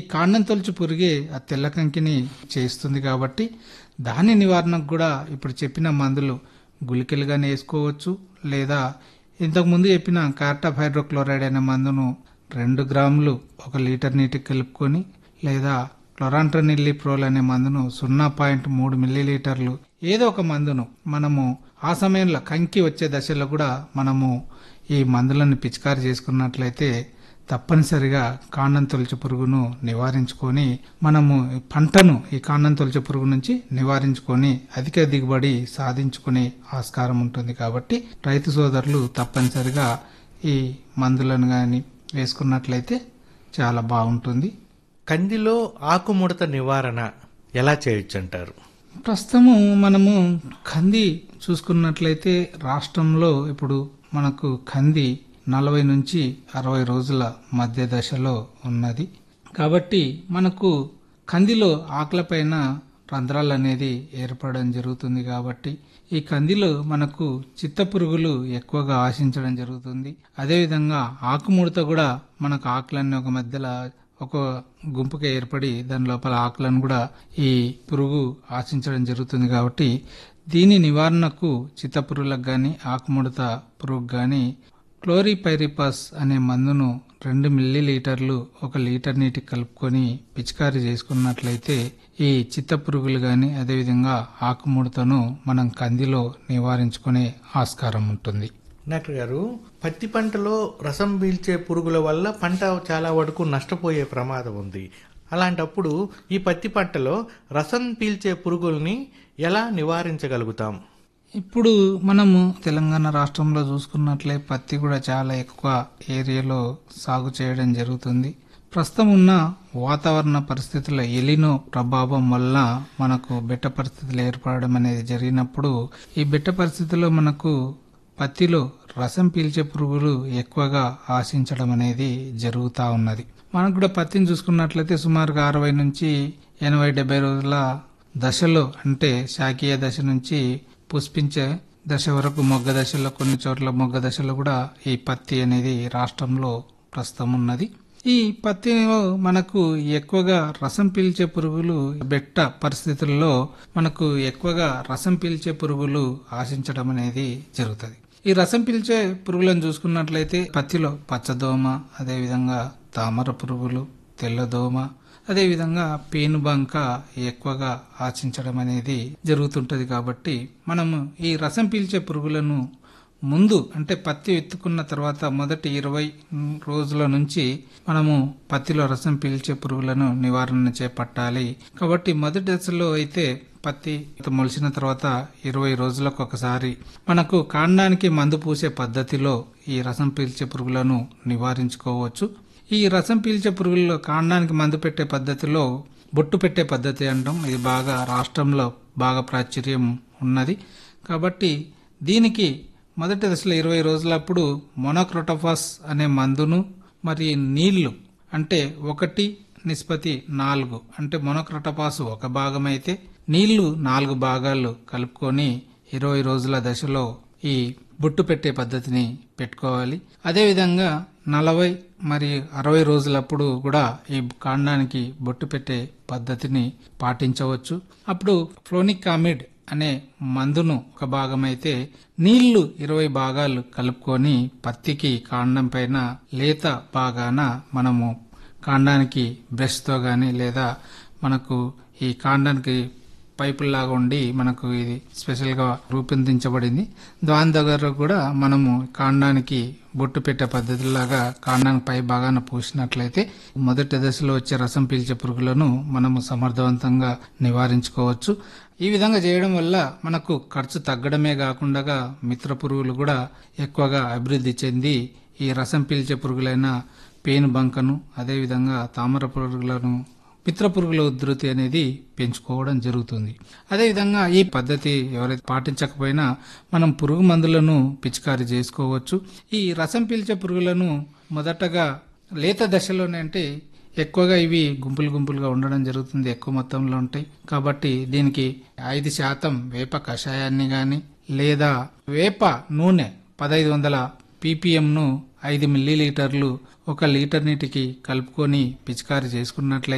కాండం తొలచు పురుగే ఆ తెల్ల కంకిని చేస్తుంది కాబట్టి దాని నివారణకు కూడా ఇప్పుడు చెప్పిన మందులు గుళికలుగానే వేసుకోవచ్చు లేదా ఇంతకుముందు చెప్పిన కార్టాఫ్ హైడ్రోక్లోరైడ్ అనే మందును రెండు గ్రాములు ఒక లీటర్ నీటికి కలుపుకొని లేదా క్లొరాంట్రనిల్లిప్రోల్ అనే మందును సున్నా పాయింట్ మూడు మిల్లీలీటర్లు ఏదో ఒక మందును మనము ఆ సమయంలో కంకి వచ్చే దశలో కూడా మనము ఈ మందులను పిచికారి చేసుకున్నట్లయితే తప్పనిసరిగా కాండం తొలచు పురుగును నివారించుకొని మనము ఈ పంటను ఈ కాండం తొలచు పురుగు నుంచి నివారించుకొని అధిక దిగుబడి సాధించుకునే ఆస్కారం ఉంటుంది కాబట్టి రైతు సోదరులు తప్పనిసరిగా ఈ మందులను కానీ వేసుకున్నట్లయితే చాలా బాగుంటుంది కందిలో ఆకుముడత నివారణ ఎలా చేయొచ్చు అంటారు ప్రస్తుతము మనము కంది చూసుకున్నట్లయితే రాష్ట్రంలో ఇప్పుడు మనకు కంది నలభై నుంచి అరవై రోజుల మధ్య దశలో ఉన్నది కాబట్టి మనకు కందిలో ఆకులపైన రంధ్రాలు అనేది ఏర్పడడం జరుగుతుంది కాబట్టి ఈ కందిలో మనకు చిత్తపురుగులు ఎక్కువగా ఆశించడం జరుగుతుంది అదేవిధంగా ఆకుముడత కూడా మనకు ఆకులన్నీ ఒక మధ్యలో ఒక గుంపుగా ఏర్పడి దాని లోపల ఆకులను కూడా ఈ పురుగు ఆశించడం జరుగుతుంది కాబట్టి దీని నివారణకు చిత్తపురుగులకు గాని ఆకుముడత పురుగు గాని క్లోరిపైరిపస్ అనే మందును రెండు మిల్లీ లీటర్లు ఒక లీటర్ నీటికి కలుపుకొని పిచికారీ చేసుకున్నట్లయితే ఈ చిత్త పురుగులు గాని అదేవిధంగా ఆకుముడతను మనం కందిలో నివారించుకునే ఆస్కారం ఉంటుంది డాక్టర్ గారు పత్తి పంటలో రసం పీల్చే పురుగుల వల్ల పంట చాలా వరకు నష్టపోయే ప్రమాదం ఉంది అలాంటప్పుడు ఈ పత్తి పంటలో రసం పీల్చే పురుగుల్ని ఎలా నివారించగలుగుతాం ఇప్పుడు మనము తెలంగాణ రాష్ట్రంలో చూసుకున్నట్లే పత్తి కూడా చాలా ఎక్కువ ఏరియాలో సాగు చేయడం జరుగుతుంది ప్రస్తుతం ఉన్న వాతావరణ పరిస్థితుల ఎలినో ప్రభావం వల్ల మనకు బెట్ట పరిస్థితులు ఏర్పడడం అనేది జరిగినప్పుడు ఈ బెట్ట పరిస్థితుల్లో మనకు పత్తిలో రసం పీల్చే పురుగులు ఎక్కువగా ఆశించడం అనేది జరుగుతూ ఉన్నది మనకు కూడా పత్తిని చూసుకున్నట్లయితే సుమారుగా అరవై నుంచి ఎనభై డెబ్బై రోజుల దశలో అంటే శాఖీయ దశ నుంచి పుష్పించే దశ వరకు మొగ్గ దశలో కొన్ని చోట్ల మొగ్గ దశలో కూడా ఈ పత్తి అనేది రాష్ట్రంలో ప్రస్తుతం ఉన్నది ఈ పత్తిలో మనకు ఎక్కువగా రసం పీల్చే పురుగులు బెట్ట పరిస్థితుల్లో మనకు ఎక్కువగా రసం పీల్చే పురుగులు ఆశించడం అనేది జరుగుతుంది ఈ రసం పీల్చే పురుగులను చూసుకున్నట్లయితే పత్తిలో పచ్చదోమ అదేవిధంగా తామర పురుగులు తెల్లదోమ అదేవిధంగా పేనుబంక ఎక్కువగా ఆశించడం అనేది జరుగుతుంటది కాబట్టి మనము ఈ రసం పీల్చే పురుగులను ముందు అంటే పత్తి ఎత్తుకున్న తర్వాత మొదటి ఇరవై రోజుల నుంచి మనము పత్తిలో రసం పీల్చే పురుగులను నివారణ చేపట్టాలి కాబట్టి మొదటి దశలో అయితే పత్తి మొలిచిన తర్వాత ఇరవై రోజులకు ఒకసారి మనకు కాండానికి మందు పూసే పద్ధతిలో ఈ రసం పీల్చే పురుగులను నివారించుకోవచ్చు ఈ రసం పీల్చే పురుగుల్లో కాండానికి మందు పెట్టే పద్ధతిలో బొట్టు పెట్టే పద్ధతి అంటాం ఇది బాగా రాష్ట్రంలో బాగా ప్రాచుర్యం ఉన్నది కాబట్టి దీనికి మొదటి దశలో ఇరవై రోజులప్పుడు మొనోక్రోటోఫాస్ అనే మందును మరి నీళ్లు అంటే ఒకటి నిష్పత్తి నాలుగు అంటే మొనోక్రోటోఫాస్ ఒక భాగం అయితే నీళ్లు నాలుగు భాగాలు కలుపుకొని ఇరవై రోజుల దశలో ఈ బొట్టు పెట్టే పద్ధతిని పెట్టుకోవాలి అదేవిధంగా నలభై మరి అరవై రోజులప్పుడు కూడా ఈ కాండానికి బొట్టు పెట్టే పద్ధతిని పాటించవచ్చు అప్పుడు ఫ్లోనిక్ ఆమిడ్ అనే మందును ఒక భాగం అయితే నీళ్లు ఇరవై భాగాలు కలుపుకొని పత్తికి కాండం పైన లేత భాగాన మనము కాండానికి బ్రష్తో గాని లేదా మనకు ఈ కాండానికి పైపుల్లాగా ఉండి మనకు ఇది స్పెషల్ గా రూపొందించబడింది దాని దగ్గర కూడా మనము కాండానికి బొట్టు పెట్టే పద్ధతిలాగా కాండానికి పై భాగాన పూసినట్లయితే మొదటి దశలో వచ్చే రసం పీల్చే పురుగులను మనము సమర్థవంతంగా నివారించుకోవచ్చు ఈ విధంగా చేయడం వల్ల మనకు ఖర్చు తగ్గడమే కాకుండా మిత్ర పురుగులు కూడా ఎక్కువగా అభివృద్ధి చెంది ఈ రసం పీల్చే పురుగులైన పేను బంకను అదేవిధంగా తామర పురుగులను మిత్ర పురుగుల ఉధృతి అనేది పెంచుకోవడం జరుగుతుంది అదేవిధంగా ఈ పద్ధతి ఎవరైతే పాటించకపోయినా మనం పురుగు మందులను పిచికారీ చేసుకోవచ్చు ఈ రసం పీల్చే పురుగులను మొదటగా లేత దశలోనే అంటే ఎక్కువగా ఇవి గుంపులు గుంపులుగా ఉండడం జరుగుతుంది ఎక్కువ మొత్తంలో ఉంటాయి కాబట్టి దీనికి ఐదు శాతం వేప కషాయాన్ని గాని లేదా వేప నూనె పదహైదు వందల పీపీఎంను ఐదు మిల్లీ లీటర్లు ఒక లీటర్ నీటికి కలుపుకొని పిచికారీ చేసుకున్నట్లయితే